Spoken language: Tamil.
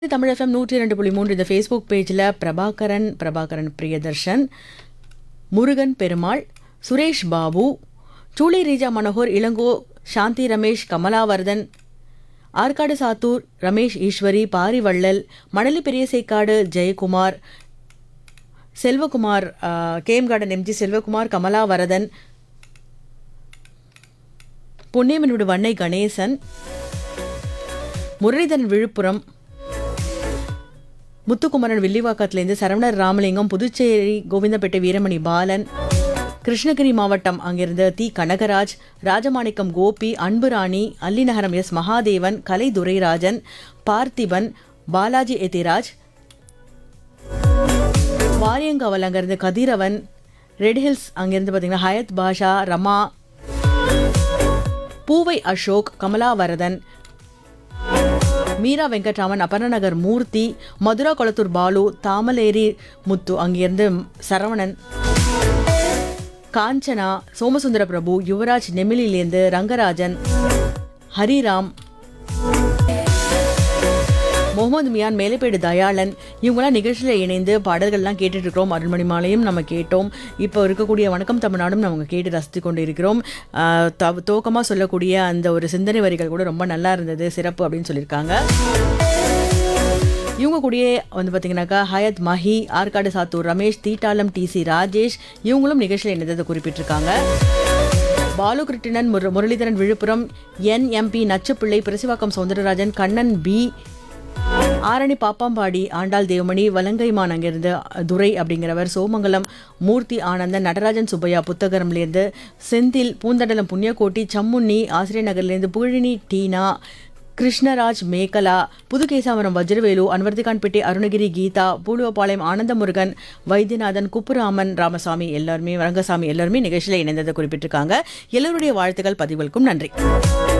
தமிழ் எஃப்எம் நூற்றி ரெண்டு புள்ளி மூன்று இந்த ஃபேஸ்புக் பேஜில் Prabhakaran Prabhakaran Priyadarshan Murugan Perumal Suresh Babu Choolai Reeja Manohar Ilango Shanthi Ramesh Kamalavardhan Arcot Sathur Ramesh Eswari Parivallal Manali Periyasaikadu Jayakumar Selvakumar game garden M G Selvakumar Kamalavaradhan புண்ணியமனோட வண்ணை கணேசன் முரளிதரன் விழுப்புரம் முத்துக்குமரன் வில்லிவாக்கத்திலேருந்து சரவணர் ராமலிங்கம் புதுச்சேரி கோவிந்தப்பேட்டை வீரமணி பாலன் கிருஷ்ணகிரி மாவட்டம் அங்கிருந்து தி கனகராஜ் ராஜமாணிக்கம் கோபி அன்புராணி அல்லிநகரம் எஸ் மகாதேவன் கலை துரைராஜன் பார்த்திபன் பாலாஜி எதிராஜ் வாரியங்காவல் அங்கிருந்து கதிரவன் ரெட் ஹில்ஸ் அங்கிருந்து பார்த்தீங்கன்னா ஹயத் பாஷா ரமா பூவை அசோக் கமலாவரதன் மீரா வெங்கட்ராமன் அபர்ணநகர் மூர்த்தி மதுரா கொளத்தூர் பாலு தாமலேரி முத்து அங்கிருந்து சரவணன் காஞ்சனா சோமசுந்தர பிரபு யுவராஜ் நெமிலிலேருந்து ரங்கராஜன் ஹரிராம் முகமது மியான் மேலைப்பேடு தயாளன் இவங்களாம் நிகழ்ச்சியில் இணைந்து பாடல்கள்லாம் கேட்டுட்டு இருக்கிறோம் அருள்மணி மாலையும் நம்ம கேட்டோம் இப்போ இருக்கக்கூடிய வணக்கம் தமிழ்நாடும் நம்ம கேட்டு ரசித்து கொண்டு இருக்கிறோம் ஆஹ் த- துவக்கமா சொல்லக்கூடிய அந்த ஒரு சிந்தனை வரிகள் கூட ரொம்ப நல்லா இருந்தது சிறப்பு அப்படின்னு சொல்லியிருக்காங்க இவங்க கூடயே வந்து பார்த்தீங்கன்னாக்கா ஹயத் மஹி ஆற்காடு சாத்தூர் ரமேஷ் தீட்டாலம் டிசி ராஜேஷ் இவங்களும் நிகழ்ச்சியில் இணைந்ததை குறிப்பிட்டிருக்காங்க பாலு கிருட்டிணன் முர- முரளிதரன் விழுப்புரம் என்எம்பி நச்சுப்பிள்ளை பிரசிவாக்கம் சௌந்தரராஜன் கண்ணன் பி ஆரணி பாப்பாம்பாடி ஆண்டாள் தேவமணி வலங்கைமான் அங்கிருந்து துரை அப்படிங்கிறவர் சோமங்கலம் மூர்த்தி ஆனந்தன் நடராஜன் சுப்பையா புத்தகரம்லேருந்து செந்தில் பூந்தண்டலம் புண்ணியக்கோட்டி சம்முன்னி ஆசிரியர் நகர்லேருந்து புகழினி டீனா கிருஷ்ணராஜ் மேகலா புதுகேசாவரம் வஜ்ரவேலு அன்வர்த்திகான்பேட்டை அருணகிரி கீதா பூலுவபாளையம் ஆனந்தமுருகன் வைத்தியநாதன் குப்புராமன் ராமசாமி எல்லாருமே ரங்கசாமி எல்லாருமே நிகழ்ச்சியில் இணைந்ததை குறிப்பிட்டிருக்காங்க எல்லோருடைய வாழ்த்துக்கள் பதிவுகளுக்கும் நன்றி